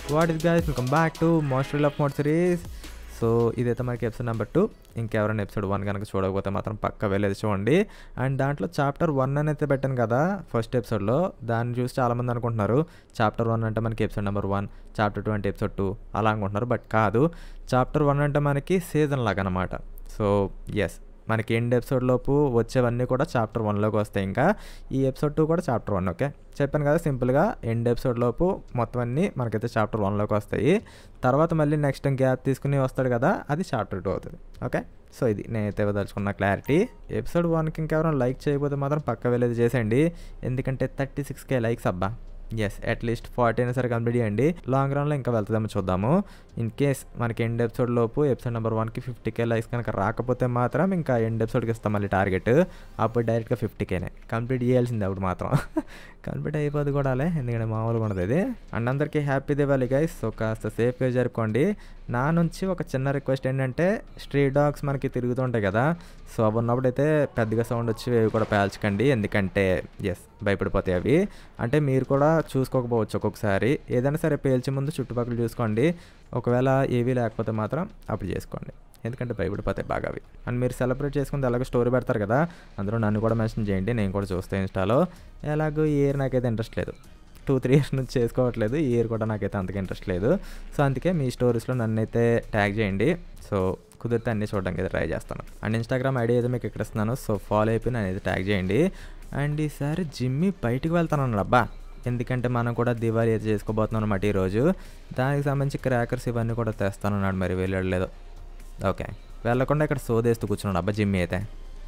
What is guys welcome back to monster of mod series so ఇదైతే మనకి episode number two ఇంకెవరైనా episode one కనుక చూడకపోతే మాత్రం పక్క వెళ్ళేది చూడండి అండ్ దాంట్లో చాప్టర్ వన్ అని అయితే పెట్టాను కదా ఫస్ట్ ఎపిసోడ్లో దాన్ని చూసి చాలామంది అనుకుంటున్నారు చాప్టర్ వన్ అంటే మనకి episode number one chapter two అంటే ఎపిసోడ్ టూ అలా అనుకుంటున్నారు బట్ కాదు చాప్టర్ వన్ అంటే మనకి సీజన్ లాగా అనమాట సో ఎస్ మనకి ఎండ్ ఎపిసోడ్ లోపు వచ్చేవన్నీ కూడా చాప్టర్ వన్లోకి వస్తాయి ఇంకా ఈ ఎపిసోడ్ టూ కూడా చాప్టర్ వన్ ఓకే చెప్పాను కదా సింపుల్గా ఎండ్ ఎపిసోడ్ లోపు మొత్తం అన్నీ మనకైతే చాప్టర్ వన్లోకి వస్తాయి తర్వాత మళ్ళీ నెక్స్ట్ గ్యాప్ తీసుకుని వస్తాడు కదా అది చాప్టర్ టూ అవుతుంది ఓకే సో ఇది నేనైతే వదలుచుకున్న క్లారిటీ ఎపిసోడ్ వన్కి ఇంకెవరైనా లైక్ చేయకపోతే మాత్రం పక్క వెళ్ళేది చేసేయండి ఎందుకంటే థర్టీ సిక్స్ కే లైక్స్ అబ్బా ఎస్ అట్లీస్ట్ ఫార్టీ అయినా సరే కంప్లీట్ చేయండి లాంగ్ రన్లో ఇంకా వెళ్తుందేమో చూద్దాము ఇన్ కేస్ మనకి ఎండ్ ఎపిసోడ్ లోపు ఎపిసోడ్ నెంబర్ వన్కి ఫిఫ్టీ కే లైక్స్ కనుక రాకపోతే మాత్రం ఇంకా ఎండ్ ఎపిసోడ్కి ఇస్తాం మళ్ళీ టార్గెట్ అప్పుడు డైరెక్ట్గా ఫిఫ్టీ కేనే కంప్లీట్ చేయాల్సింది అప్పుడు మాత్రం కంప్లీట్ అయిపోదు కూడా అలే ఎందుకంటే మామూలుగా ఉండదు ఇది అండ్ అందరికీ హ్యాపీ దివాలి గైస్ సో కాస్త సేఫ్గా జరుపుకోండి నా నుంచి ఒక చిన్న రిక్వెస్ట్ ఏంటంటే స్ట్రీట్ డాగ్స్ మనకి తిరుగుతుంటాయి కదా సో అవి ఉన్నప్పుడు అయితే పెద్దగా సౌండ్ వచ్చి అవి కూడా పేల్చకండి ఎందుకంటే ఎస్ భయపడిపోతాయి అవి అంటే మీరు కూడా చూసుకోకపోవచ్చు ఒక్కొక్కసారి ఏదైనా సరే పేల్చే ముందు చుట్టుపక్కల చూసుకోండి ఒకవేళ ఏవీ లేకపోతే మాత్రం అప్పుడు చేసుకోండి ఎందుకంటే భయపడిపోతాయి బాగా అవి అండ్ మీరు సెలబ్రేట్ చేసుకుంది ఎలాగో స్టోరీ పెడతారు కదా అందులో నన్ను కూడా మెన్షన్ చేయండి నేను కూడా చూస్తాను ఇన్స్టాలో ఎలాగో ఈ ఇయర్ నాకైతే ఇంట్రెస్ట్ లేదు టూ త్రీ ఇయర్స్ నుంచి చేసుకోవట్లేదు ఈ ఇయర్ కూడా నాకైతే అంతగా ఇంట్రెస్ట్ లేదు సో అందుకే మీ స్టోరీస్లో నన్ను అయితే ట్యాగ్ చేయండి సో కుదిరితే అన్నీ చూడడానికి అయితే ట్రై చేస్తాను అండ్ ఇన్స్టాగ్రామ్ ఐడి అయితే మీకు ఇక్కడ ఇస్తున్నాను సో ఫాలో అయిపోయి నన్ను అయితే ట్యాగ్ చేయండి అండ్ ఈసారి జిమ్మి బయటికి వెళ్తాను అన్నాడు అబ్బా ఎందుకంటే మనం కూడా దివాళీ అయితే చేసుకోబోతున్నాం అనమాట ఈరోజు దానికి సంబంధించి క్రాకర్స్ ఇవన్నీ కూడా తెస్తానన్నాడు మరి వెళ్ళలేదు ఓకే వెళ్ళకుండా ఇక్కడ సోదేస్తూ కూర్చున్నాడు అబ్బా జిమ్మి అయితే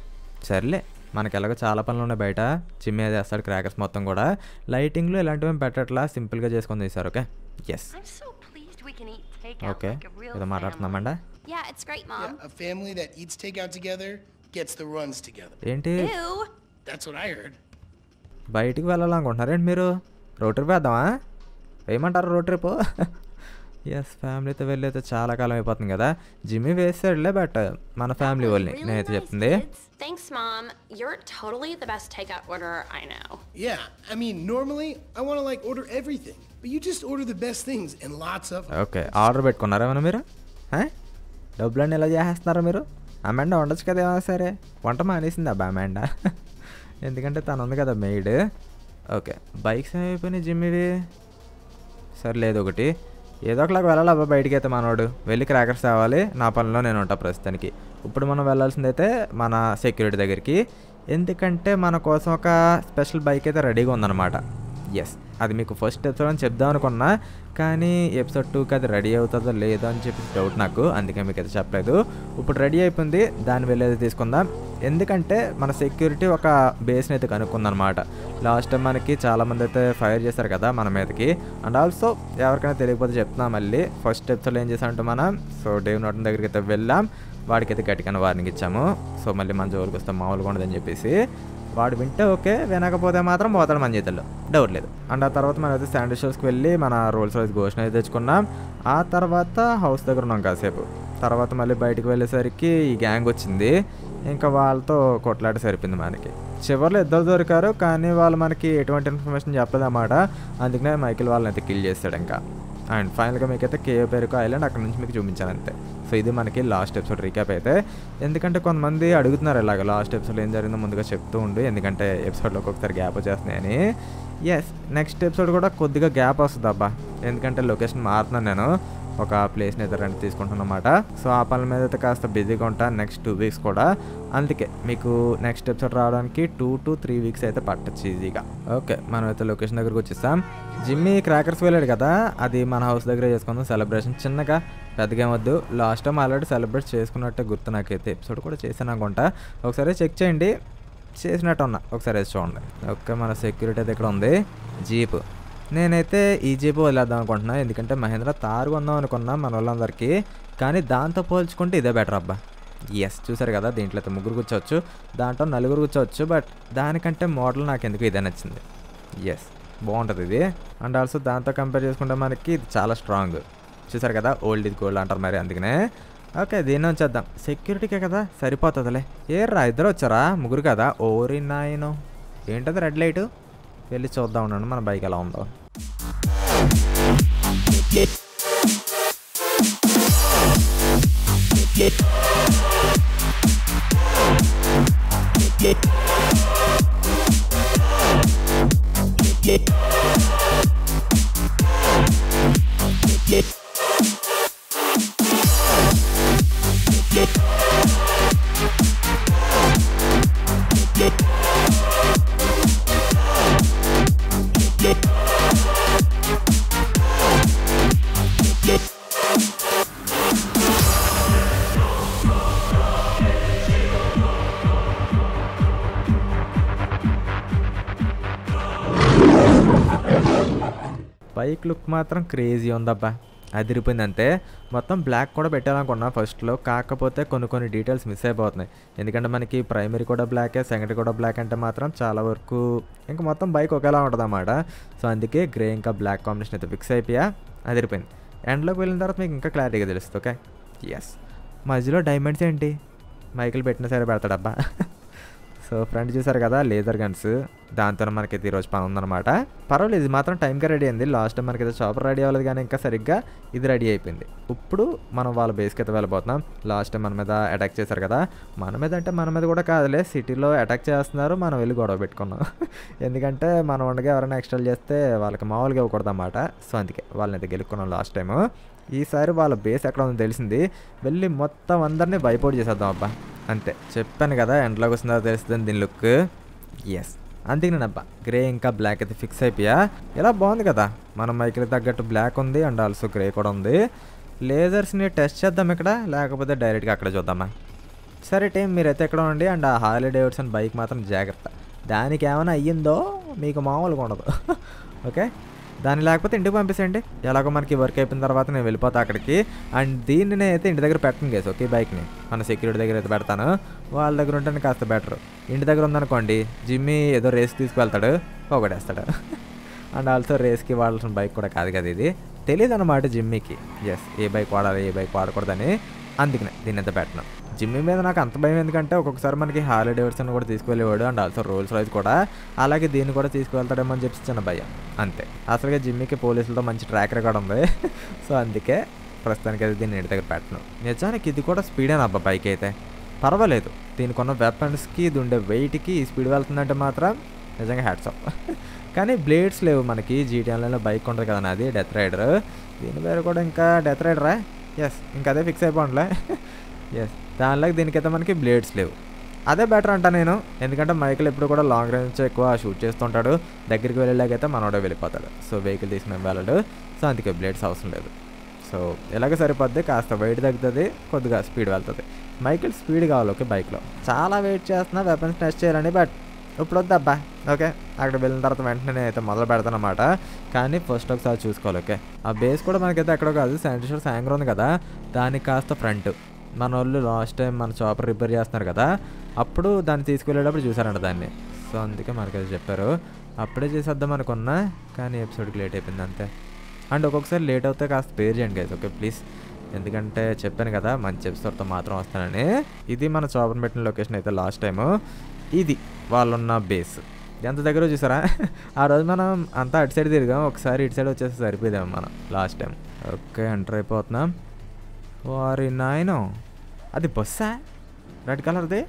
సర్లే మనకి ఎలాగో చాలా పనులు ఉన్నాయి బయట జిమ్మి అయితే వేస్తాడు క్రాకర్స్ మొత్తం కూడా లైటింగ్లో ఇలాంటివి పెట్టట్లా సింపుల్గా చేసుకొని తీశారు okay yes I'm so pleased we can eat takeout okay like a real ఏదో మాట్లాడుతున్నామండా family. Yeah, it's great, Mom. Yeah, a family that eats takeout together gets the runs together. ఏంటి Ew. That's what I heard. బయటికి వెళ్ళాలనుకుంటున్నారేంటి మీరు road trip వేద్దామా వేయమంటారు road trip yes ఫ్యామిలీతో వెళ్ళి అయితే చాలా కాలం అయిపోతుంది కదా జిమ్మి వేసాడులే బట్ మన ఫ్యామిలీ That was వాళ్ళని really నేనైతే nice, చెప్తుంది kids. Thanks, Mom. You're totally the best takeout orderer I know. Yeah, I mean, normally I want to like order everything, but you just order the best things and lots of them. Okay order పెట్టుకున్నారా ఏమైనా మీరు ఆ? డబ్బులన్నీ ఎలా చేసేస్తున్నారా మీరు అమాండా ఉండొచ్చు కదా ఏమైనా సరే వంట మానేసింది అబ్బా అమాండా ఎందుకంటే తను ఉంది కదా మెయిడ్ ఓకే బైక్స్ ఏమైపోయినాయి జిమ్మివి సరే లేదు ఒకటి ఏదో ఒకలాగా వెళ్ళాలి అబ్బా బయటికి అయితే మనోడు వెళ్ళి క్రాకర్స్ తేవాలి నా పనిలో నేను ఉంటా ప్రస్తుతానికి ఇప్పుడు మనం వెళ్ళాల్సిందైతే మన సెక్యూరిటీ దగ్గరికి ఎందుకంటే మన కోసం ఒక స్పెషల్ బైక్ అయితే రెడీగా ఉందన్నమాట ఎస్ అది మీకు ఫస్ట్ ఎపిసోడ్ అని చెప్దాం అనుకున్నా కానీ ఎపిసోడ్ టూకి అది రెడీ అవుతుందో లేదో అని చెప్పి డౌట్ నాకు అందుకే మీకు అయితే చెప్పలేదు ఇప్పుడు రెడీ అయిపోయింది దాన్ని వెళ్ళేది తీసుకుందాం ఎందుకంటే మన సెక్యూరిటీ ఒక బేస్ని అయితే కనుక్కుందనమాట లాస్ట్ టైం మనకి చాలామంది అయితే ఫైర్ చేశారు కదా మన మీదకి అండ్ ఆల్సో ఎవరికైనా తెలియకపోతే చెప్తున్నాం మళ్ళీ ఫస్ట్ ఎపిసోడ్ ఏం చేసామంటే మనం సో డేవ్ నోటన్ దగ్గరికి అయితే వెళ్ళాం వాడికైతే గట్టిగా వార్నింగ్ ఇచ్చాము సో మళ్ళీ మన జోలికి వస్తే మామూలుగా ఉండదని చెప్పేసి వాడు వింటే ఓకే వినకపోతే మాత్రం పోతాడు మన చేతుల్లో డౌట్ లేదు అండ్ ఆ తర్వాత మనం అయితే శాండీ షోస్కి వెళ్ళి మన రోల్స్ రాయిస్ ఘోషణ అయితే తెచ్చుకున్నాం ఆ తర్వాత హౌస్ దగ్గర ఉన్నాం కాసేపు తర్వాత మళ్ళీ బయటికి వెళ్ళేసరికి ఈ గ్యాంగ్ వచ్చింది ఇంకా వాళ్ళతో కొట్లాట సరిపోయింది మనకి చివరిలో ఇద్దరు దొరికారు కానీ వాళ్ళు మనకి ఎటువంటి ఇన్ఫర్మేషన్ చెప్పలేదన్నమాట అందుకనే మైకిల్ వాళ్ళని అయితే కిల్ చేస్తాడు ఇంకా అండ్ ఫైనల్గా మీకైతే కేఏ పేరుకు ఐలాండ్ అక్కడ నుంచి మీకు చూపించాను అంతే సో ఇది మనకి లాస్ట్ ఎపిసోడ్ రీక్యాప్ అయితే ఎందుకంటే కొంతమంది అడుగుతున్నారు ఇలాగ లాస్ట్ ఎపిసోడ్ ఏం జరిగిందో ముందుగా చెప్తూ ఉండు ఎందుకంటే ఎపిసోడ్లో ఒక్కొక్కసారి గ్యాప్ వచ్చేస్తున్నాయని ఎస్ నెక్స్ట్ ఎపిసోడ్ కూడా కొద్దిగా గ్యాప్ వస్తుంది అబ్బా ఎందుకంటే లొకేషన్ మారుతున్నాను నేను ఒక ప్లేస్ని అయితే రెంట్ తీసుకుంటున్నమాట సో ఆ పనుల మీద అయితే కాస్త బిజీగా ఉంటాను నెక్స్ట్ టూ వీక్స్ కూడా అందుకే మీకు నెక్స్ట్ ఎపిసోడ్ రావడానికి టూ టు త్రీ వీక్స్ అయితే పట్టచ్చు ఈజీగా ఓకే మనం అయితే లొకేషన్ దగ్గరకు వచ్చేసాం జిమ్మి క్రాకర్స్ వెళ్ళాడు కదా అది మన హౌస్ దగ్గర చేసుకుందాం సెలబ్రేషన్ చిన్నగా పెద్దగా ఏమొద్దు లాస్ట్ టైం ఆల్రెడీ సెలబ్రేట్ చేసుకున్నట్టే గుర్తు నాకైతే ఎపిసోడ్ కూడా చేశాను అనుకుంటా ఒకసారి చెక్ చేయండి చేసినట్టు ఉన్నా ఒకసారి వేసి చూడండి ఓకే మన సెక్యూరిటీ అయితే ఇక్కడ ఉంది జీప్ నేనైతే ఈ జీప్ వదిలేద్దాం అనుకుంటున్నా ఎందుకంటే మహేంద్ర తారు కొందాం అనుకున్నా మన వాళ్ళందరికీ కానీ దాంతో పోల్చుకుంటే ఇదే బెటర్ అబ్బా ఎస్ చూసారు కదా దీంట్లో అయితే ముగ్గురు కూర్చోవచ్చు దాంట్లో నలుగురు కూర్చోవచ్చు బట్ దానికంటే మోడల్ నాకు ఎందుకు ఇదే నచ్చింది ఎస్ బాగుంటుంది ఇది అండ్ ఆల్సో దాంతో కంపేర్ చేసుకుంటే మనకి ఇది చాలా స్ట్రాంగ్ చూసారు కదా ఓల్డ్ ఇది గోల్డ్ అంటారు మరి అందుకనే ఓకే దీన్ని ఉంచేద్దాం సెక్యూరిటీకే కదా సరిపోతుందిలే ఏ రా ఇద్దరు వచ్చారా ముగ్గురు కదా ఓరి నాయను ఏంటది రెడ్ లైట్ వెళ్ళి చూద్దాం ఉండండి మన బైక్ ఎలా ఉందో బైక్ లుక్ మాత్రం క్రేజీ ఉందబ్బా అదిరిపోయింది అంతే మొత్తం బ్లాక్ కూడా పెట్టాలనుకున్నా ఫస్ట్లో కాకపోతే కొన్ని కొన్ని డీటెయిల్స్ మిస్ అయిపోతున్నాయి ఎందుకంటే మనకి ప్రైమరీ కూడా బ్లాకే సెకండరీ కూడా బ్లాక్ అంటే మాత్రం చాలా వరకు ఇంకా మొత్తం బైక్ ఒకేలా ఉంటుంది అన్నమాట సో అందుకే గ్రే ఇంకా బ్లాక్ కాంబినేషన్ అయితే ఫిక్స్ అయిపోయా అదిరిపోయింది ఎండ్లోకి వెళ్ళిన తర్వాత మీకు ఇంకా క్లారిటీగా తెలుస్తుంది ఓకే ఎస్ మధ్యలో డైమండ్స్ ఏంటి మైకిల్ పెట్టిన సరే పెడతాడబ్బా సో ఫ్రంట్ చూసారు కదా లేజర్ గన్స్ దాంతో మనకైతే ఈరోజు పని ఉందన్నమాట పర్వాలేదు ఇది మాత్రం టైంకి రెడీ అయింది లాస్ట్ టైం మనకైతే చాపర్ రెడీ అవ్వలేదు కానీ ఇంకా సరిగ్గా ఇది రెడీ అయిపోయింది ఇప్పుడు మనం వాళ్ళ బేస్కి అయితే వెళ్ళిపోతున్నాం లాస్ట్ టైం మన మీద అటాక్ చేశారు కదా మన మీద అంటే మన మీద కూడా కాదులే సిటీలో అటాక్ చేస్తున్నారు మనం వెళ్ళి గొడవ పెట్టుకున్నాం ఎందుకంటే మనం ఉండగా ఎవరైనా ఎక్స్ట్రా చేస్తే వాళ్ళకి మామూలుగా ఇవ్వకూడదు అన్నమాట సో అందుకే వాళ్ళని అయితే గెలుక్కున్నాం లాస్ట్ టైము ఈసారి వాళ్ళ బేస్ ఎక్కడ ఉందో తెలిసింది వెళ్ళి మొత్తం అందరినీ వైపౌట్ చేసేద్దాం అబ్బా అంతే చెప్పాను కదా ఎండ్లోకి వస్తుందో తెలుస్తుంది దీని లుక్ ఎస్ అందుకే అబ్బా గ్రే ఇంకా బ్లాక్ అయితే ఫిక్స్ అయిపోయా ఇలా బాగుంది కదా మన మైకిల్ తగ్గట్టు బ్లాక్ ఉంది అండ్ ఆల్సో గ్రే కూడా ఉంది లేజర్స్ని టెస్ట్ చేద్దాం ఇక్కడ లేకపోతే డైరెక్ట్గా అక్కడ చూద్దామా సరే టైం మీరైతే ఎక్కడ ఉండండి అండ్ ఆ హార్లీ డేవిడ్సన్ బైక్ మాత్రం జాగ్రత్త దానికి ఏమైనా అయ్యిందో మీకు మామూలుగా ఉండదు ఓకే దాన్ని లేకపోతే ఇంటికి పంపించండి ఎలాగో మనకి వర్క్ అయిపోయిన తర్వాత నేను వెళ్ళిపోతా అక్కడికి అండ్ దీన్ని నేను అయితే ఇంటి దగ్గర పెట్టను కేసు ఓకే బైక్ని మన సెక్యూరిటీ దగ్గర అయితే పెడతాను వాళ్ళ దగ్గర ఉంటేనే కాస్త బెటర్ ఇంటి దగ్గర ఉందనుకోండి జిమ్మి ఏదో రేస్ తీసుకువెళ్తాడు పోగొడేస్తాడు అండ్ ఆల్సో రేస్కి వాడాల్సిన బైక్ కూడా కాదు కదా ఇది తెలియదు అనమాట జిమ్మీకి ఎస్ ఏ బైక్ వాడాలి ఏ బైక్ వాడకూడదని అందుకనే దీన్ని అయితే పెట్టను జిమ్మీ మీద నాకు అంత భయం ఎందుకంటే ఒక్కొక్కసారి మనకి హార్లీ డేవిడ్సన్ కూడా తీసుకువెళ్ళేవాడు అండ్ ఆల్సో రోల్స్ రాయిస్ కూడా అలాగే దీన్ని కూడా తీసుకువెళ్తాడేమో అని చెప్పి చిన్న భయం అంతే అసలుగా జిమ్మీకి పోలీసులతో మంచి ట్రాక్ రికార్డ్ ఉంది సో అందుకే ప్రస్తుతానికి అయితే దీన్ని ఇంటి దగ్గర పెట్టను నిజానికి ఇది కూడా స్పీడేనా అబ్బా బైక్ అయితే పర్వాలేదు దీనికి ఉన్న వెపన్స్కి ఇది ఉండే వెయిట్కి ఈ స్పీడ్ వెళ్తుందంటే మాత్రం నిజంగా హ్యాట్స్ ఆఫ్ కానీ బ్లేడ్స్ లేవు మనకి జీటీఎన్లో బైక్ ఉంటుంది కదా నాది డెత్ రైడర్ దీని పేరు కూడా ఇంకా డెత్ రైడరా ఎస్ ఇంకా అదే ఫిక్స్ అయిపోండిలే ఎస్ దానిలాగా దీనికైతే మనకి బ్లేడ్స్ లేవు అదే బెటర్ అంట నేను ఎందుకంటే మైకిల్ ఎప్పుడు కూడా లాంగ్ రేంజ్ ఎక్కువ షూట్ చేస్తుంటాడు దగ్గరికి వెళ్ళేలాగైతే మనోడే వెళ్ళిపోతాడు సో వెహికల్ తీసుకుని వెళ్ళాడు సో అందుకే బ్లేడ్స్ అవసరం లేదు సో ఎలాగ సరిపోద్ది కాస్త వెయిట్ తగ్గుతుంది కొద్దిగా స్పీడ్ వెళ్తుంది మైకిల్ స్పీడ్ కావాలి ఓకే బైక్లో చాలా వెయిట్ చేస్తున్నా వెపన్స్ టెస్ట్ చేయాలని బట్ ఇప్పుడు వద్దబ్బా ఓకే అక్కడ వెళ్ళిన తర్వాత వెంటనే నేను అయితే మొదలు పెడతాను అనమాట కానీ ఫస్ట్ ఒకసారి చూసుకోవాలి ఓకే ఆ బేస్ కూడా మనకైతే ఎక్కడో కాదు శానిటైజర్ సాంగర్ ఉంది కదా దానికి కాస్త ఫ్రంట్ మన వాళ్ళు లాస్ట్ టైం మన చాపర్ రిపేర్ చేస్తున్నారు కదా అప్పుడు దాన్ని తీసుకెళ్ళేటప్పుడు చూసారంట దాన్ని సో అందుకే మనకైతే చెప్పారు అప్పుడే చేసేద్దాం అనుకున్నా కానీ ఎపిసోడ్కి లేట్ అయిపోయింది అంతే అండ్ ఒక్కొక్కసారి లేట్ అవుతే కాస్త పేరు చేయండి గైస్ ఓకే ప్లీజ్ ఎందుకంటే చెప్పాను కదా మంచి ఎపిసోడ్తో మాత్రం వస్తానని ఇది మన చాపర్ పెట్టిన లొకేషన్ అయితే లాస్ట్ టైము ఇది వాళ్ళున్న బేస్ ఎంత దగ్గర చూసారా ఆ రోజు మనం అంతా అటు సైడ్ తిరిగాం ఒకసారి ఇటు సైడ్ వచ్చేసి సరిపోయాం మనం లాస్ట్ టైం ఓకే ఎంటర్ అయిపోతున్నాం వారి నాయనో అది బస్సా రెడ్ కలర్ది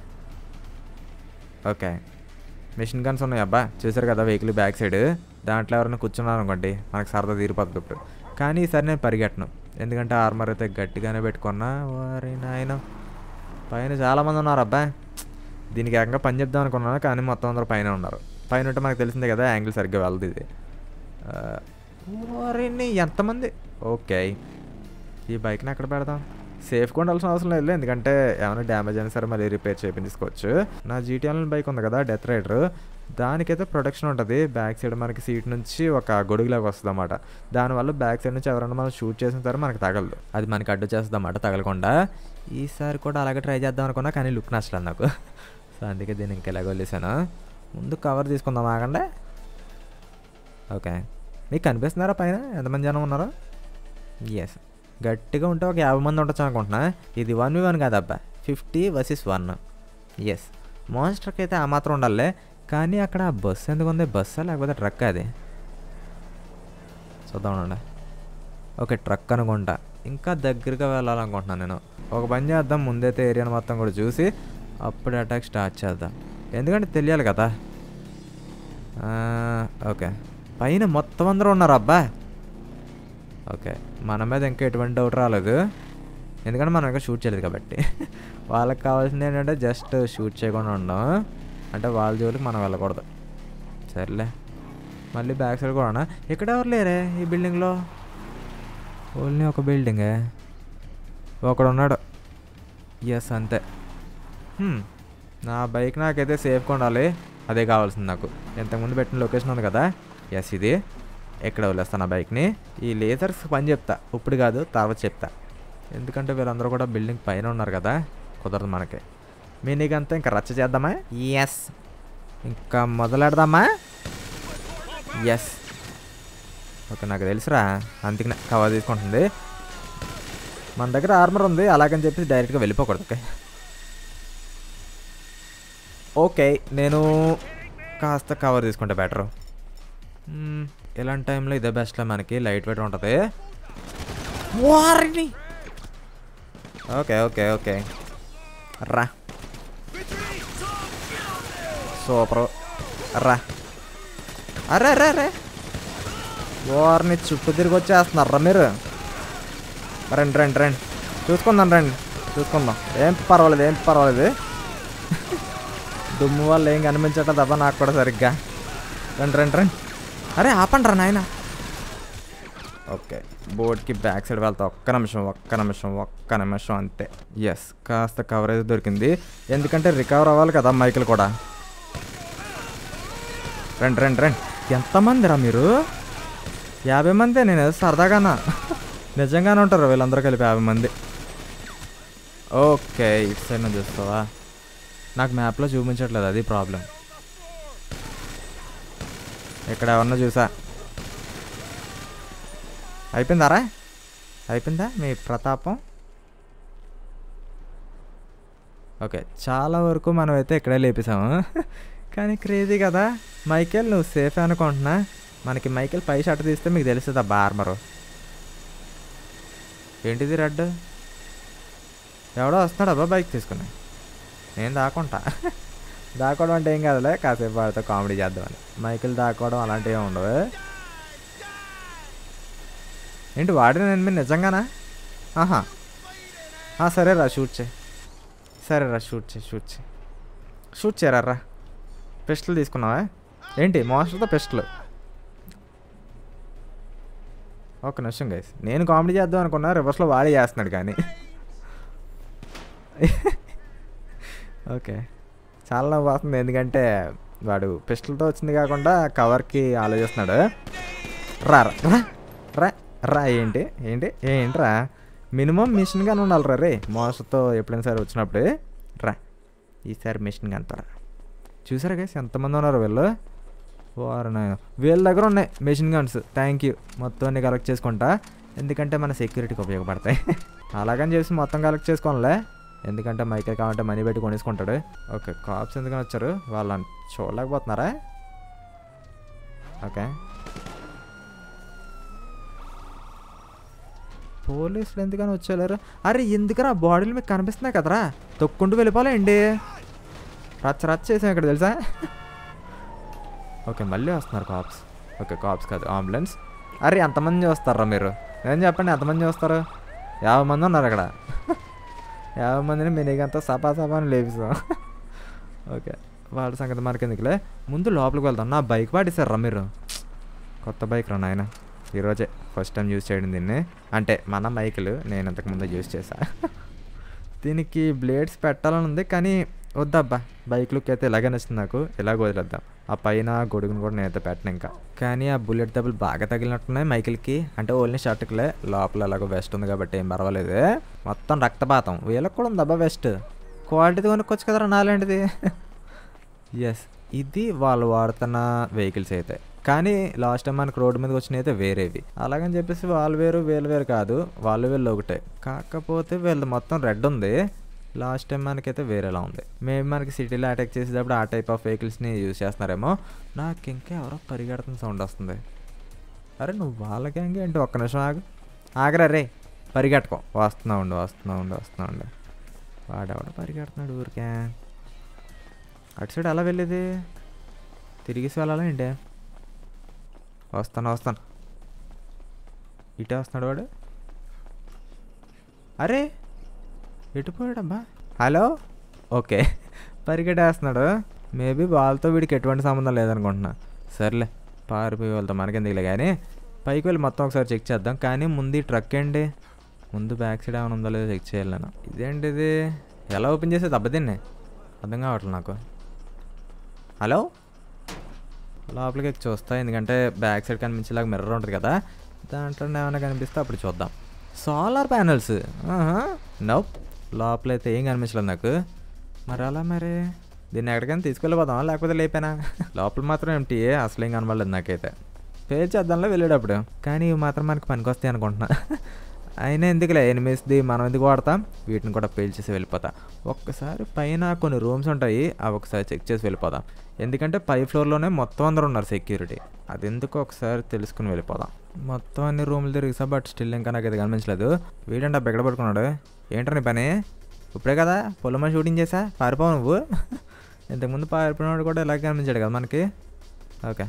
ఓకే మిషన్ గన్స్ ఉన్నాయి అబ్బా చూసారు కదా వెహికల్ బ్యాక్ సైడ్ దాంట్లో ఎవరైనా కూర్చున్నారు అనుకోండి మనకు సరదా తీరిపోతుంది ఇప్పుడు కానీ ఈసారి నేను పరిగెట్టను ఎందుకంటే ఆర్మర్ అయితే గట్టిగానే పెట్టుకున్నా వారి నాయన పైన చాలామంది ఉన్నారు అబ్బా దీనికి ఏకంగా పని చెప్దాం అనుకున్నాను కానీ మొత్తం అందరూ పైన ఉన్నారు పైన ఉంటే మనకు తెలిసిందే కదా యాంగిల్ సరిగ్గా వెళ్ళదు ఇది ఆ, ఓరిని ఎంతమంది ఓకే ఈ బైక్ని ఎక్కడ పెడదాం సేఫ్గా ఉండాల్సిన అవసరం లేదు ఎందుకంటే ఏమైనా డ్యామేజ్ అయినా సరే మళ్ళీ రిపేర్ చేయించుకోవచ్చు నా జీటీఎల్ బైక్ ఉంది కదా డెత్ రైడర్ దానికైతే ప్రొటెక్షన్ ఉంటుంది బ్యాక్ సైడ్ మనకి సీట్ నుంచి ఒక గొడుగులాగా వస్తుంది అన్నమాట దానివల్ల బ్యాక్ సైడ్ నుంచి ఎవరైనా మనం షూట్ చేసిన సరే మనకి తగలదు అది మనకి అడ్డు చేస్తుంది అన్నమాట తగలకుండా ఈసారి కూడా అలాగే ట్రై చేద్దాం అనుకున్నా కానీ లుక్ నచ్చలేదు నాకు సో అందుకే దీన్ని ఇంకెలాగో వదిలేసాను ముందు కవర్ తీసుకుందాం ఆగండి ఓకే మీకు కనిపిస్తున్నారా పైన ఎంతమంది జనం ఉన్నారు ఎస్ గట్టిగా ఉంటే ఒక యాభై మంది ఉండొచ్చు అనుకుంటున్నా ఇది వన్ వి వన్ కాదబ్బా ఫిఫ్టీ వర్సెస్ వన్ ఎస్ మాన్స్టర్కి అయితే ఆ మాత్రం ఉండాలి కానీ అక్కడ బస్సు ఎందుకు ఉంది బస్సా లేకపోతే ట్రక్ అది చూద్దాం ఉండండి ఓకే ట్రక్ అనుకుంటా ఇంకా దగ్గరగా వెళ్ళాలనుకుంటున్నాను నేను ఒక పని చేద్దాం ముందైతే ఏరియాని మొత్తం కూడా చూసి అప్పుడు అటాక్ స్టార్ట్ చేద్దాం ఎందుకంటే తెలియాలి కదా ఆ, ఓకే పైన మొత్తం అందరూ ఉన్నారు అబ్బా ఓకే మన మీద ఇంకా ఎటువంటి డౌట్ రాలేదు ఎందుకంటే మనం ఇంకా షూట్ చేయలేదు కాబట్టి వాళ్ళకి కావాల్సింది ఏంటంటే జస్ట్ షూట్ చేయకుండా ఉండడం అంటే వాళ్ళ జోలికి మనం వెళ్ళకూడదు సర్లే మళ్ళీ బ్యాక్ సైడ్ కూడా ఇక్కడ ఎవరు లేరే ఈ బిల్డింగ్లో ఓన్లీ ఒక బిల్డింగే ఒకడు ఉన్నాడు ఎస్ అంతే హ్మ్. నా బైక్ నాకైతే సేఫ్గా ఉండాలి అదే కావాల్సింది నాకు ఇంతకుముందు పెట్టిన లొకేషన్ ఉంది కదా ఎస్ ఇది ఎక్కడ వదిలేస్తాను ఆ బైక్ని ఈ లేజర్స్ పని చెప్తా ఇప్పుడు కాదు తర్వాత చెప్తా ఎందుకంటే వీళ్ళందరూ కూడా బిల్డింగ్ పైన ఉన్నారు కదా కుదరదు మనకి మీ నీకంతా ఇంకా రచ్చ చేద్దామా ఎస్ ఇంకా మొదలెడదామా ఎస్ ఓకే నాకు తెలుసురా అందుకనే కవర్ తీసుకుంటుంది మన దగ్గర ఆర్మర్ ఉంది అలాగని చెప్పి డైరెక్ట్గా వెళ్ళిపోకూడదు ఓకే ఓకే నేను కాస్త కవర్ తీసుకుంటే బెటరు ఇలాంటి టైంలో ఇదే బెస్ట్లో మనకి లైట్ వెయిట్ ఉంటుంది వారిని ఓకే ఓకే ఓకే రా సూపర్ రా అరే అరే అరే వారిని చుట్టూ తిరిగి వచ్చేస్తున్నారా మీరు రండి రండి రండి చూసుకుందాం రండి చూసుకుందాం ఏం పర్వాలేదు ఏం పర్వాలేదు దుమ్ము వల్ల ఏం కనిపించట్లేదు అబ్బా నాకు కూడా సరిగ్గా రండి రండి రండి అరే ఆపండి రా నాయన ఓకే బోర్డ్కి బ్యాక్ సైడ్ వెళ్తా ఒక్క నిమిషం ఒక్క నిమిషం ఒక్క నిమిషం అంతే ఎస్ కాస్త కవరేజ్ దొరికింది ఎందుకంటే రికవర్ అవ్వాలి కదా మైకిల్ కూడా రండి రండి రండి ఎంతమంది రా మీరు యాభై మంది నేను ఏదో సరదాగానా నిజంగానే ఉంటారు వీళ్ళందరూ కలిపి యాభై మంది ఓకే ఇటు సైడ్ నుంచి చూస్తావా నాకు మ్యాప్లో చూపించట్లేదు అది ప్రాబ్లం ఇక్కడ ఎవరన్నా చూసా అయిపోయిందారా అయిపోయిందా మీ ప్రతాపం ఓకే చాలా వరకు మనం అయితే ఇక్కడే లేపేసాము కానీ క్రేజీ కదా మైకేల్ నువ్వు సేఫ్ అనుకుంటున్నా మనకి మైకేల్ పై షర్ట్ తీస్తే మీకు తెలుస్తుంది ఆ బార్మరు ఏంటిది రెడ్ ఎవడో వస్తున్నాడు అబ్బా బైక్ తీసుకుని నేను దాక్కుంటా దాక్కోవడం అంటే ఏం కాదులే కాసేపు వాడితో కామెడీ చేద్దామని మైకిల్ దాక్కోవడం అలాంటివి ఏమి ఉండవు ఏంటి వాడిన నేను మీరు నిజంగానా ఆహా ఆ, సరే రా షూట్ చేయి సరే రా షూట్ చేయి షూట్ చేయి షూట్ చేయరా రా పిస్టల్ తీసుకున్నావా ఏంటి మోస్టర్తో పిస్టల్ ఒక నిమిషం గైస్ నేను కామెడీ చేద్దాం అనుకున్నా రివర్స్లో వాడే చేస్తున్నాడు కానీ ఓకే చాలా నవ్వు వస్తుంది ఎందుకంటే వాడు పిస్టల్తో వచ్చింది కాకుండా కవర్కి ఆలోచిస్తున్నాడు రా రా, రా రా రా ఏంటి ఏంటి ఏంట్రా మినిమం మిషన్ గన్ ఉండాలి రా రే మోసతో ఎప్పుడైనా సరే వచ్చినప్పుడు రా ఈసారి మిషన్ గన్ రా చూసారా గైస్ ఎంతమంది ఉన్నారు వీళ్ళు వారు నాయన వీళ్ళ దగ్గర ఉన్నాయి మెషిన్ గన్స్ థ్యాంక్ యూ మొత్తం అన్ని కలెక్ట్ చేసుకుంటా ఎందుకంటే మన సెక్యూరిటీకి ఉపయోగపడతాయి అలాగని చేసి మొత్తం కలెక్ట్ చేసుకోవాలే ఎందుకంటే మైకేల్ కావాలంటే మనీ పెట్టి కొనేసుకుంటాడు ఓకే కాప్స్ ఎందుకని వచ్చారు వాళ్ళని చూడలేకపోతున్నారా ఓకే పోలీసులు ఎందుకని వచ్చేలేరు అరే ఎందుకరా బాడీలు మీకు కనిపిస్తున్నాయి కదరా తొక్కుంటూ వెళ్ళిపోవాలండి రచ్చ రచ్చ చేసాం ఇక్కడ తెలుసా ఓకే మళ్ళీ వస్తున్నారు కాప్స్ ఓకే కాప్స్ కాదు అంబులెన్స్ అరే ఎంతమంది వస్తారా మీరు ఏం చెప్పండి ఎంతమంది వస్తారు యాభై మంది ఉన్నారు అక్కడ యాభై మందిని మినీగంతా సపా సపా అని లేపిస్తాం ఓకే వాళ్ళ సంగతి మనకి ఎందుకులే ముందు లోపలికి వెళ్తాం నా బైక్ పాటిస్తారా మీరు కొత్త బైక్ రా నాయన ఈరోజే ఫస్ట్ టైం యూజ్ చేయడం దీన్ని అంటే మన మైకులు నేను ఇంతకుముందు యూజ్ చేశా దీనికి బ్లేడ్స్ పెట్టాలని ఉంది కానీ వద్దబ్బా బైక్ లుక్ అయితే ఇలాగే నచ్చింది నాకు ఇలాగ వదిలేద్దాం ఆ పైన గొడుగును కూడా నేనైతే పెట్టను ఇంకా కానీ ఆ బుల్లెట్ దెబ్బలు బాగా తగిలినట్టున్నాయి మైకిల్కి అంటే ఓన్లీ షర్ట్కిలే లోపల ఎలాగో వెస్ట్ ఉంది కాబట్టి ఏం పర్వాలేదు మొత్తం రక్తపాతం వీళ్ళకి కూడా ఉందబ్బా వెస్ట్ క్వాలిటీది కొనుక్కోవచ్చు కదరా నాలాంటిది ఎస్ ఇది వాళ్ళు వాడుతున్న వెహికల్స్ అయితే కానీ లాస్ట్ టైం మనకు రోడ్డు మీదకి వచ్చినవి అయితే వేరేవి అలాగని చెప్పేసి వాళ్ళు వేరు వీళ్ళు వేరు కాదు వాళ్ళు వీళ్ళు ఒకటే కాకపోతే వీళ్ళది మొత్తం రెడ్ ఉంది లాస్ట్ టైం మనకైతే వేరేలా ఉంది మేము మనకి సిటీలో అటాక్ చేసేటప్పుడు ఆ టైప్ ఆఫ్ వెహికల్స్ని యూజ్ చేస్తున్నారేమో నాకు ఇంకా ఎవరో పరిగెడుతున్న సౌండ్ వస్తుంది అరే నువ్వు వాళ్ళ గ్యాంగ్ ఏంటి ఒక్క నిమిషం ఆగు ఆగరా రే పరిగెట్టుకో వస్తున్నా ఉండు వస్తున్నా ఉండు వస్తున్నా ఉండు వాడెవడ పరిగెడుతున్నాడు ఊరికే అటు సైడ్ ఎలా వెళ్ళేది తిరిగేసి వెళ్ళాలా ఏంటి వస్తాను వస్తాను ఇటే వస్తున్నాడు వాడు అరే ఎటు పోయాడబ్బా హలో ఓకే పరిగెట్టేస్తున్నాడు మేబీ వాళ్ళతో వీడికి ఎటువంటి సంబంధం లేదనుకుంటున్నా సర్లే పారిపోయి వాళ్ళతో మనకెందుకులే కానీ పైకి వెళ్ళి మొత్తం ఒకసారి చెక్ చేద్దాం కానీ ముందు ఈ ట్రక్ ఏంటి ముందు బ్యాక్ సైడ్ ఏమైనా ఉందో లేదో చెక్ చేయాలి నేను ఇదేంటి ఇది ఎలా ఓపెన్ చేసేది దెబ్బతిన్నే అర్థం కావట్లేదు నాకు హలో లోపలికి ఎక్కి చూస్తా ఎందుకంటే బ్యాక్ సైడ్ కనిపించేలాగా మిర్రర్ ఉంటుంది కదా దాంట్లో ఏమైనా కనిపిస్తే అప్పుడు చూద్దాం సోలార్ ప్యానల్స్ నౌప్ లోపలైతే ఏం కనిపించలేదు నాకు మరి అలా మరి దీన్ని ఎక్కడికైనా తీసుకెళ్ళిపోదామా లేకపోతే లేపానా లోపల మాత్రం ఎంటీ అసలు ఏం కనబడలేదు నాకైతే పే చేద్దాంలో వెళ్ళేటప్పుడు కానీ ఇవి మాత్రం మనకి పనికొస్తాయి అనుకుంటున్నా అయినా ఎందుకులే ఎనిమిది మనం ఎందుకు వాడతాం వీటిని కూడా పేల్చేసి వెళ్ళిపోతాం ఒక్కసారి పైన కొన్ని రూమ్స్ ఉంటాయి అవి ఒకసారి చెక్ చేసి వెళ్ళిపోదాం ఎందుకంటే పై ఫ్లోర్లోనే మొత్తం అందరూ ఉన్నారు సెక్యూరిటీ అది ఎందుకు ఒకసారి తెలుసుకుని వెళ్ళిపోదాం మొత్తం అన్ని రూములు తిరిగిసా బట్ స్టిల్ ఇంకా నాకు ఇది కనిపించలేదు వీడంటే బెగడ పడుకున్నాడు ఏంట్రా నీ పని ఇప్పుడే కదా పొలమ షూటింగ్ చేసా పారిపోవు నువ్వు ఇంతకుముందు పారిపోయినాడు కూడా ఇలాగే కనిపించాడు కదా మనకి ఓకే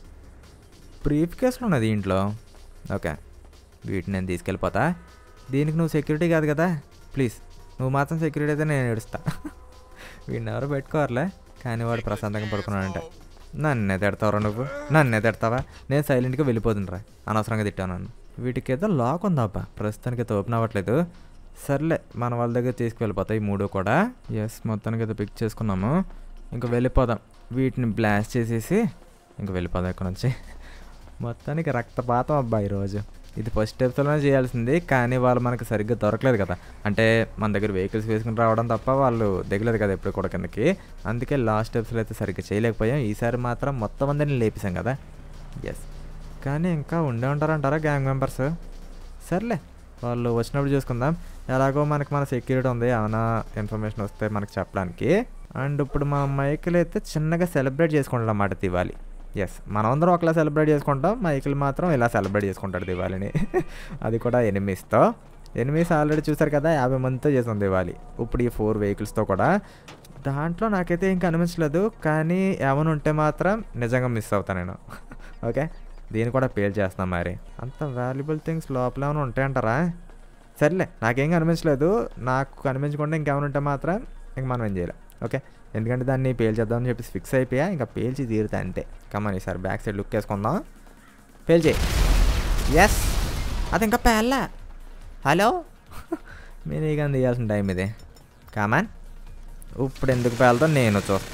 బ్రీఫ్ కేసులు ఉన్నది ఇంట్లో ఓకే వీటిని నేను తీసుకెళ్ళిపోతా దీనికి నువ్వు సెక్యూరిటీ కాదు కదా ప్లీజ్ నువ్వు మాత్రం సెక్యూరిటీ అయితే నేను ఏడుస్తా వీడిని ఎవరు పెట్టుకోవాలే కానీ వాడు ప్రశాంతంగా పడుకున్నాడంటే నన్నే తిడతావురా నువ్వు నన్నే తిడతావా నేను సైలెంట్గా వెళ్ళిపోతుండ్రా అనవసరంగా తిట్టాను నన్ను వీటికి ఏదో లాక్ ఉందా అబ్బా ప్రస్తుతానికి అయితే ఓపెన్ అవ్వట్లేదు సర్లే మన వాళ్ళ దగ్గర తీసుకువెళ్ళిపోతాయి ఈ మూడు కూడా ఎస్ మొత్తానికి అయితే పిక్ చేసుకున్నాము ఇంకా వెళ్ళిపోదాం వీటిని బ్లాస్ట్ చేసేసి ఇంకా వెళ్ళిపోదాం ఇక్కడ నుంచి మొత్తానికి రక్తపాతం అబ్బా ఈరోజు ఇది ఫస్ట్ ఎపిసోడ్లోనే చేయాల్సింది కానీ వాళ్ళు మనకి సరిగ్గా దొరకలేదు కదా అంటే మన దగ్గర వెహికల్స్ వేసుకుని రావడం తప్ప వాళ్ళు దిగలేదు కదా ఎప్పుడు కూడా కిందకి అందుకే లాస్ట్ ఎపిసోడ్ అయితే సరిగ్గా చేయలేకపోయాం ఈసారి మాత్రం మొత్తం అందరిని లేపేశాం కదా ఎస్ కానీ ఇంకా ఉండే ఉంటారంటారా గ్యాంగ్ మెంబర్స్ సర్లే వాళ్ళు వచ్చినప్పుడు చూసుకుందాం ఎలాగో మనకి మన సెక్యూరిటీ ఉంది ఏమైనా ఇన్ఫర్మేషన్ వస్తే మనకి చెప్పడానికి అండ్ ఇప్పుడు మా మైకిల్ అయితే చిన్నగా సెలబ్రేట్ చేసుకుంటాం అన్నమాట దివాలి ఎస్ మనమందరం ఒకలా సెలబ్రేట్ చేసుకుంటాం మైకిల్ మాత్రం ఇలా సెలబ్రేట్ చేసుకుంటాడు దివాళిని అది కూడా ఎనిమిస్తో ఎనిమిస్ ఆల్రెడీ చూసారు కదా యాభై మందితో చేసాం దివాలి ఇప్పుడు ఈ ఫోర్ వెహికల్స్తో కూడా దాంట్లో నాకైతే ఏం కనిపించలేదు కానీ ఏమైనా ఉంటే మాత్రం నిజంగా మిస్ అవుతాను నేను ఓకే దీన్ని కూడా పేల్ చేస్తాం మరి అంత వాల్యుబుల్ థింగ్స్ లోపల ఏమైనా ఉంటాయంటారా సర్లే నాకేం కనిపించలేదు నాకు కనిపించకుండా ఇంకేమైనా ఉంటే మాత్రం ఇంక మనం ఏం చేయాలి ఓకే ఎందుకంటే దాన్ని పేల్చేద్దామని చెప్పేసి ఫిక్స్ అయిపోయా ఇంకా పేల్చి తీరుతా అంతే కమ్మని ఈసారి బ్యాక్ సైడ్ లుక్ వేసుకుందాం పేల్చే ఎస్ అది ఇంకా పేల్ల హలో మీరు ఇక తీయాల్సిన టైం ఇది కామాన్ ఇప్పుడు ఎందుకు పేలతో నేను చూస్తా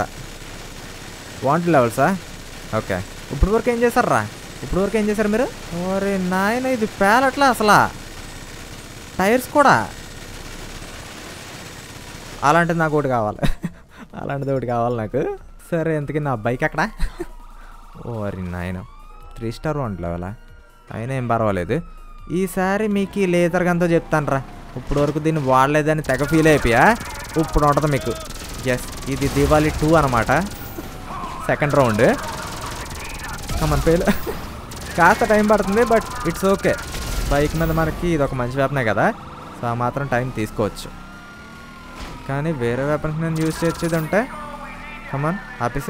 వాంట్ లెవెల్సా ఓకే ఇప్పుడు వరకు ఏం చేశారా ఇప్పుడు వరకు ఏం చేశారు మీరు ఓరే నాయన ఇది పేలట్లా అసలా టైర్స్ కూడా అలాంటిది నాకు ఒకటి కావాలి అలాంటిది ఒకటి కావాలి నాకు సరే ఎంతకి నా బైక్ అక్కడ ఓరి నాయన త్రీ స్టార్ వన్ లెవెలా అయినా ఏం పర్వాలేదు ఈసారి మీకు ఈ లేజర్ గన్తో చెప్తాను రా ఇప్పుడు వరకు దీన్ని వాడలేదని తెగ ఫీల్ అయిపోయా ఇప్పుడు ఉంటుంది మీకు ఎస్ ఇది దివాళీ టూ అనమాట సెకండ్ రౌండ్ కమన్ ఫెయిల్ కాస్త టైం పడుతుంది బట్ ఇట్స్ ఓకే బైక్ మీద మనకి ఇది ఒక మంచి వెపనే కదా సో ఆ మాత్రం టైం తీసుకోవచ్చు కానీ వేరే వెపన్స్ నేను యూజ్ చేసేది ఉంటే కమన్ ఆపేసే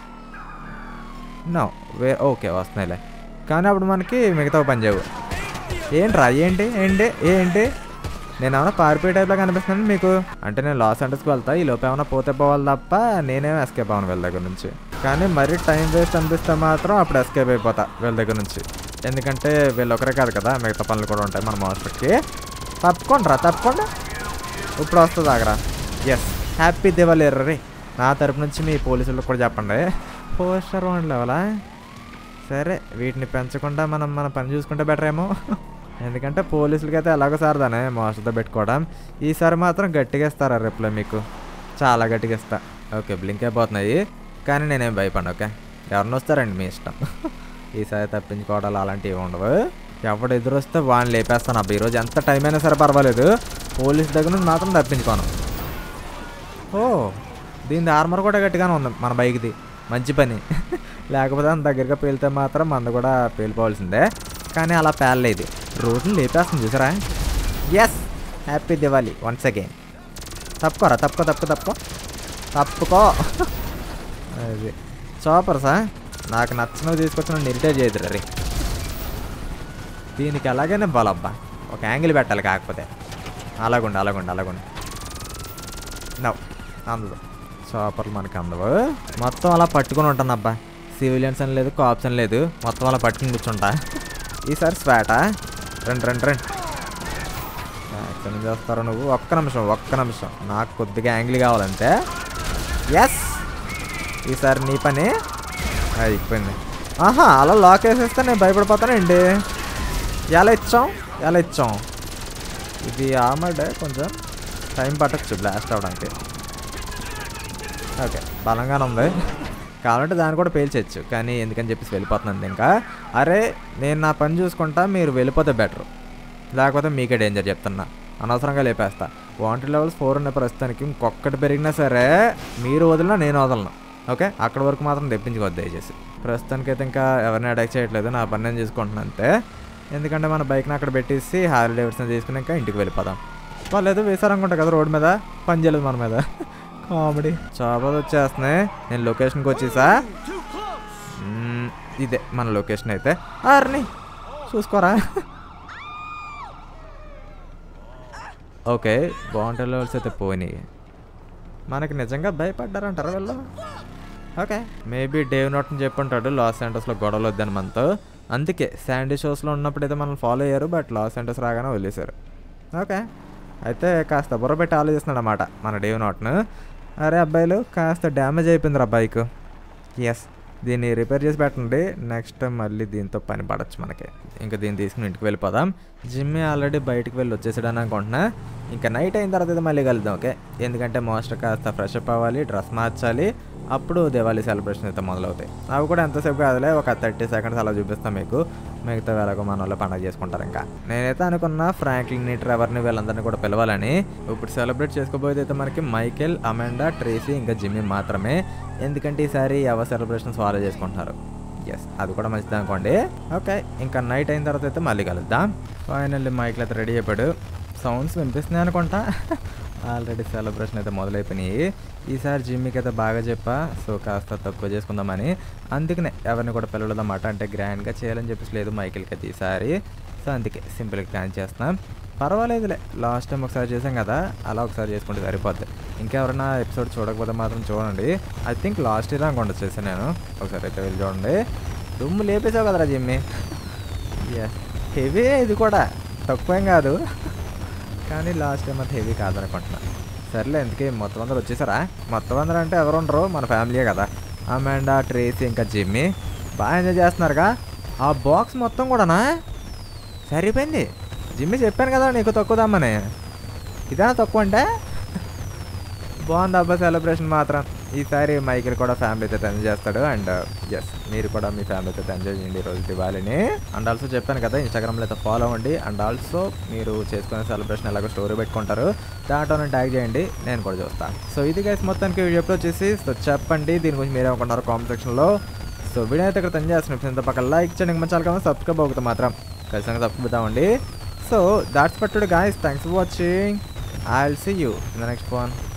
నో వే ఓకే వస్తున్నాయిలే కానీ అప్పుడు మనకి మిగతా పని చేయవు ఏంట్రా ఏంటి ఏంటి ఏంటి నేను ఏమైనా పారిపోయే టైప్లో కనిపిస్తున్నాను మీకు అంటే నేను లాస్ అండర్స్కి వెళ్తా ఈ లోపు ఏమైనా పోతే పోవాలి తప్ప నేనేమో ఎస్కేప్ అవ్వను వీళ్ళ దగ్గర నుంచి కానీ మరీ టైం వేస్ట్ అనిపిస్తే మాత్రం అప్పుడు ఎస్కేప్ అయిపోతా వీళ్ళ దగ్గర నుంచి ఎందుకంటే వీళ్ళు ఒకరే కాదు కదా మిగతా పనులు కూడా ఉంటాయి మన మాస్టర్కి తప్పకుండా రా తప్పకుండా ఇప్పుడు వస్తుంది ఆగరా ఎస్ హ్యాపీ దివాళీ ఎర్రీ నా తరపు నుంచి మీ పోలీసులకు కూడా చెప్పండి పోస్టర్ వన్ లెవెలా సరే వీటిని పెంచకుండా మనం మన పని చూసుకుంటే బెటర్ ఏమో ఎందుకంటే పోలీసులకి అయితే ఎలాగో సారదానే మోసతో పెట్టుకోవడం ఈసారి మాత్రం గట్టిగా ఇస్తారా రిప్లై మీకు చాలా గట్టిగా ఇస్తా ఓకే బ్లింక్ అయిపోతున్నాయి కానీ నేనేం భయపడి ఓకే ఎవరిని వస్తారండి మీ ఇష్టం ఈసారి తప్పించుకోవడాలు అలాంటివి ఉండవు ఎవడు ఎదురు వస్తే వాడిని లేపేస్తాను అబ్బా ఈరోజు ఎంత టైం అయినా సరే పర్వాలేదు పోలీస్ దగ్గర నుంచి మాత్రం తప్పించుకోను ఓ దీని ఆర్మర్ కూడా గట్టిగానే ఉంది మన బైక్ది మంచి పని లేకపోతే అంత దగ్గరగా పేలితే మాత్రం మంద కూడా పేలిపోవాల్సిందే కానీ అలా పేలలేదు రోడ్లు లేపేస్తుంది చూసారా yes happy Diwali once again తప్పుకోరా తప్పుకో తప్పుకో తప్పుకో తప్పుకో అది చాపర్సా నాకు నచ్చినవి తీసుకొచ్చి నన్ను ఇరిటేట్ చేయదురా రే దీనికి ఎలాగైనా బాలబ్బా ఒక యాంగిల్ పెట్టాలి కాకపోతే అలాగుండి అలాగుండి అలాగుండి నవ్వు అందదు చాపర్లు మనకి అందవు మొత్తం అలా పట్టుకొని ఉంటాను అబ్బా సివిలియన్స్ అని లేదు కాప్స్ అని లేదు మొత్తం అలా పట్టుకుని కూర్చుంటా ఈసారి స్వాటా రండి రండి రండి యాక్షన్ చేస్తారా నువ్వు ఒక్క నిమిషం ఒక్క నిమిషం నాకు కొద్దిగా యాంగిల్ కావాలంటే ఎస్ ఈసారి నీ పని అయిపోయింది ఆహా అలా లాక్ వేసేస్తే నేను భయపడిపోతానండి ఎలా ఇచ్చాం ఎలా ఇచ్చాం ఇది ఆమడే కొంచెం టైం పట్టచ్చు బ్లాస్ట్ అవడానికి ఓకే బలంగానే ఉంది కావాలంటే దాన్ని కూడా పేల్చచ్చు కానీ ఎందుకని చెప్పేసి వెళ్ళిపోతున్నాను ఇంకా అరే నేను నా పని చూసుకుంటా మీరు వెళ్ళిపోతే బెటర్ లేకపోతే మీకే డేంజర్ చెప్తున్నా అనవసరంగా లేపేస్తా వాంటెడ్ లెవెల్స్ ఫోర్ ఉన్న ప్రస్తుతానికి ఇంకొకటి పెరిగినా సరే మీరు వదిలినా నేను వదలను ఓకే అక్కడ వరకు మాత్రం తెప్పించుకోవద్దు దయచేసి ప్రస్తుతానికైతే ఇంకా ఎవరిని అటాక్ చేయట్లేదు నా పని నేను చేసుకుంటున్నాను అంతే ఎందుకంటే మన బైక్ని అక్కడ పెట్టేసి హార్లీ డేవిడ్సన్ తీసుకుని ఇంకా ఇంటికి వెళ్ళిపోదాం వాళ్ళు ఏదో వేసారనుకుంటా కదా రోడ్ మీద పని చేయలేదు మన మీద కామెడీ చాపలు వచ్చేస్తున్నాయి నేను లొకేషన్కి వచ్చేసా మ్మ్, ఇదే మన లొకేషన్ అయితే అర్ని చూసుకోరా ఓకే బాగుంటే లెవెల్స్ అయితే పోయినాయి మనకి నిజంగా భయపడ్డారంటారా వీళ్ళు ఓకే మేబీ డేవ్ నోట్ని చెప్పుంటాడు లాస్ సెంటర్స్లో గొడవలు వద్దని మనతో అందుకే శాండీ షోస్లో ఉన్నప్పుడు అయితే మనల్ని ఫాలో అయ్యారు బట్ లాస్ సెంటర్స్ రాగానే వదిలేశారు ఓకే అయితే కాస్త బుర్ర పెట్టి ఆలోచిస్తున్నాడు అన్నమాట మన డేవ్ నోట్ను అరే అబ్బాయిలు కాస్త డ్యామేజ్ అయిపోయింది బైక్ ఎస్ దీన్ని రిపేర్ చేసి పెట్టండి నెక్స్ట్ టైం మళ్ళీ దీంతో పని పడచ్చు మనకి ఇంకా దీన్ని తీసుకుని ఇంటికి వెళ్ళిపోదాం జిమ్మి ఆల్రెడీ బయటికి వెళ్ళి వచ్చేసాడని అనుకుంటున్నా ఇంకా నైట్ అయిన తర్వాత అయితే మళ్ళీ కలుద్దాం ఓకే ఎందుకంటే మోస్టర్ కాస్త ఫ్రెష్ అప్ అవ్వాలి డ్రెస్ మార్చాలి అప్పుడు దివాళీ సెలబ్రేషన్ అయితే మొదలవుతాయి అవి కూడా ఎంతసేపు కాదులే ఒక థర్టీ సెకండ్స్ అలా చూపిస్తాం మీకు మిగతా వేళకు మన వాళ్ళు పండగ చేసుకుంటారు ఇంకా నేనైతే అనుకున్నా ఫ్రాంక్లిన్ని ట్రెవర్ని వీళ్ళందరినీ కూడా పిలవాలని ఇప్పుడు సెలబ్రేట్ చేసుకోబోయేది అయితే మనకి మైకేల్ అమెండా ట్రేసీ ఇంకా జిమ్మి మాత్రమే ఎందుకంటే ఈసారి ఎవరు సెలబ్రేషన్స్ ఫాలో చేసుకుంటున్నారు ఎస్ అది కూడా మంచిది అనుకోండి ఓకే ఇంకా నైట్ అయిన తర్వాత అయితే మళ్ళీ కలుద్దాం ఫైనల్లీ మైక్లు అయితే రెడీ అయిపోయాడు సౌండ్స్ వినిపిస్తున్నాయి అనుకుంటా ఆల్రెడీ సెలబ్రేషన్ అయితే మొదలైపోయినాయి ఈసారి జిమ్మికి అయితే బాగా చెప్పా సో కాస్త తక్కువ చేసుకుందామని అందుకనే ఎవరిని కూడా పిల్లలదన్నమాట అంటే గ్రాండ్గా చేయాలని చెప్పేసి లేదు మైకిల్కి అయితే ఈసారి సో అందుకే సింపుల్గా ప్లాన్ చేస్తున్నాం పర్వాలేదులే లాస్ట్ టైం ఒకసారి చేసాం కదా అలా ఒకసారి చేసుకుంటే సరిపోద్ది ఇంకెవరైనా ఎపిసోడ్ చూడకపోతే మాత్రం చూడండి ఐ థింక్ లాస్ట్ ఇయర్ అనుకుంటా చేశాను నేను ఒకసారి అయితే వెళ్ళి చూడండి దుమ్ము లేపేసావు కదరా జిమ్మి ఎస్ హెవీ ఇది కూడా తక్కువేం కాదు కానీ లాస్ట్ టైం అంత హెవీ కాదనుకుంటున్నా సర్లే ఎందుకే మొత్తం అందరూ వచ్చేసారా మొత్తం అందరూ అంటే ఎవరు ఉండరు మన ఫ్యామిలీయే కదా అమాండా ట్రేసీ ఇంకా జిమ్మి బాగా ఎంజాయ్ చేస్తున్నారుగా ఆ బాక్స్ మొత్తం కూడానా సరిపోయింది జిమ్మి చెప్పాను కదా నీకు తక్కువదమ్మని ఇదా తక్కువ అంటే బాగుంది అబ్బా సెలబ్రేషన్ మాత్రం ఈసారి మైకిల్ కూడా ఫ్యామిలీతో ఎంజాయ్ చేస్తాడు అండ్ ఎస్ మీరు కూడా మీ ఫ్యామిలీతో ఎంజాయ్ చేయండి ఈ రోజు దివాళిని అండ్ ఆల్సో చెప్పాను కదా ఇన్స్టాగ్రామ్లో అయితే ఫాలో అవ్వండి అండ్ ఆల్సో మీరు చేసుకునే సెలబ్రేషన్ ఎలాగో స్టోరీ పెట్టుకుంటారు దాంట్లో ట్యాగ్ చేయండి నేను కూడా చూస్తాను సో ఇది గైస్ మొత్తానికి వీడియో వచ్చేసి సో చెప్పండి దీని గురించి మీరే అనుకుంటున్నారు కామెంట్ సెక్షన్లో సో వీడియో అయితే ఇక్కడ తను చేస్తున్నాం ఇంత పక్కన లైక్ చేయండి మంచి చాలా సబ్స్క్రైబ్ అవుతుంది మాత్రం ఖచ్చితంగా సబ్స్క్రైబ్ అవ్వండి సో దాట్స్ పట్టుడు guys thanks for watching I will see you in the next one